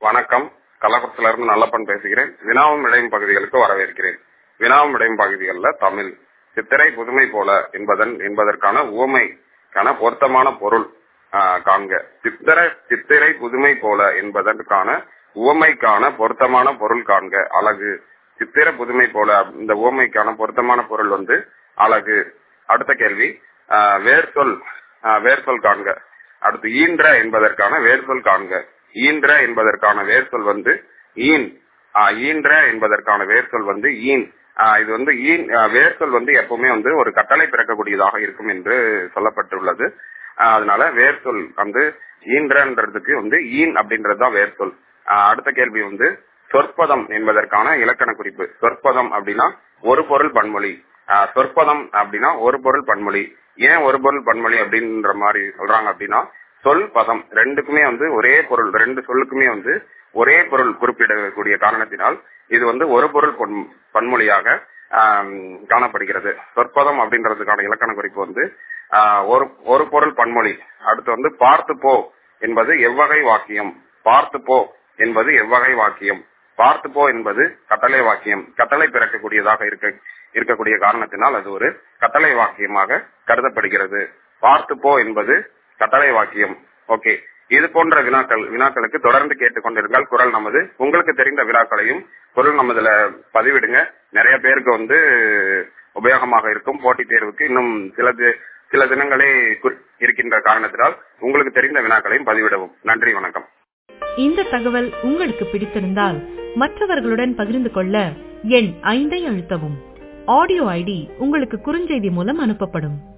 வணக்கம் கள்ளக்குறிச்சியில இருந்து நல்லப்பன் பேசுகிறேன் வினாவும் இடையும் பகுதிகளுக்கு வரவேற்கிறேன் வினாவும் இடையும் பகுதிகளில் தமிழ் சித்திரை புதுமை போல என்பதன் என்பதற்கான உவமைக்கான பொருத்தமான பொருள் ஆஹ், காண்க சித்திர சித்திரை புதுமை போல என்பதற்கான உவமைக்கான பொருத்தமான பொருள் காண்க அழகு சித்திர புதுமை போல இந்த உவமைக்கான பொருத்தமான பொருள் வந்து அழகு அடுத்த கேள்வி ஆஹ், வேர்சொல் ஆஹ், வேர்சொல் காண்க அடுத்து ஈன்ற என்பதற்கான வேர்சொல் காண்க ஈன்ற என்பதற்கான வேர்சொல் வந்து ஈன் ஆஹ், ஈன்ற என்பதற்கான வேர்சொல் வந்து ஈன் ஆஹ், இது வந்து ஈன் ஆஹ், வேர்சொல் வந்து எப்பவுமே வந்து ஒரு கட்டளை பிறக்கக்கூடியதாக இருக்கும் என்று சொல்லப்பட்டுள்ளது ஆஹ், அதனால வேர்சொல் வந்து ஈன்றன்றதுக்கு வந்து ஈன் அப்படின்றதுதான் வேர்சொல் ஆஹ், அடுத்த கேள்வி வந்து சொற்பதம் என்பதற்கான இலக்கண குறிப்பு சொற்பதம் அப்படின்னா ஒரு பொருள் பன்மொழி ஆஹ், சொற்பதம் அப்படின்னா ஒரு பொருள் பன்மொழி ஏன் ஒரு பொருள் பன்மொழி அப்படின்ற மாதிரி சொல்றாங்க அப்படின்னா சொல் பதம் ரெண்டுக்குமே வந்து ஒரே பொருள் ரெண்டு சொல்லுக்குமே வந்து ஒரே பொருள் குறிப்பிடக்கூடிய காரணத்தினால் இது வந்து ஒரு பொருள் பொன்- பன்மொழியாக ஆம், காணப்படுகிறது சொற்பதம் அப்படின்றதுக்கான இலக்கண குறிப்பு வந்து ஆஹ், ஒரு ஒரு பொருள் பன்மொழி அடுத்து வந்து பார்த்து போ என்பது எவ்வகை வாக்கியம் பார்த்து போ என்பது எவ்வகை வாக்கியம் பார்த்து போ என்பது கட்டளை வாக்கியம் கட்டளை பிறக்கக்கூடியதாக இருக்க இருக்கக்கூடிய காரணத்தினால் அது ஒரு கட்டளை வாக்கியமாக கருதப்படுகிறது பார்த்து போ என்பது கட்டளை வாக்கியம் ஓகே இது போன்ற வினாக்கள் வினாக்களுக்கு தொடர்ந்து கேட்டுக்கொண்டிருந்தால் குரல் நமது உங்களுக்கு தெரிந்த வினாக்களையும் குரல் நமதுல பதிவிடுங்க நிறைய பேருக்கு வந்து உபயோகமாக இருக்கும் போட்டித் தேர்வுக்கு இன்னும் சில தி- சில தினங்களே குறி- இருக்கின்ற காரணத்தினால் உங்களுக்கு தெரிந்த வினாக்களையும் பதிவிடவும் நன்றி வணக்கம் இந்த தகவல் உங்களுக்கு பிடித்திருந்தால் மற்றவர்களுடன் பகிர்ந்து கொள்ள எண் ஐந்தை அழுத்தவும் ஆடியோ ஐடி உங்களுக்கு குறுஞ்செய்தி மூலம் அனுப்பப்படும்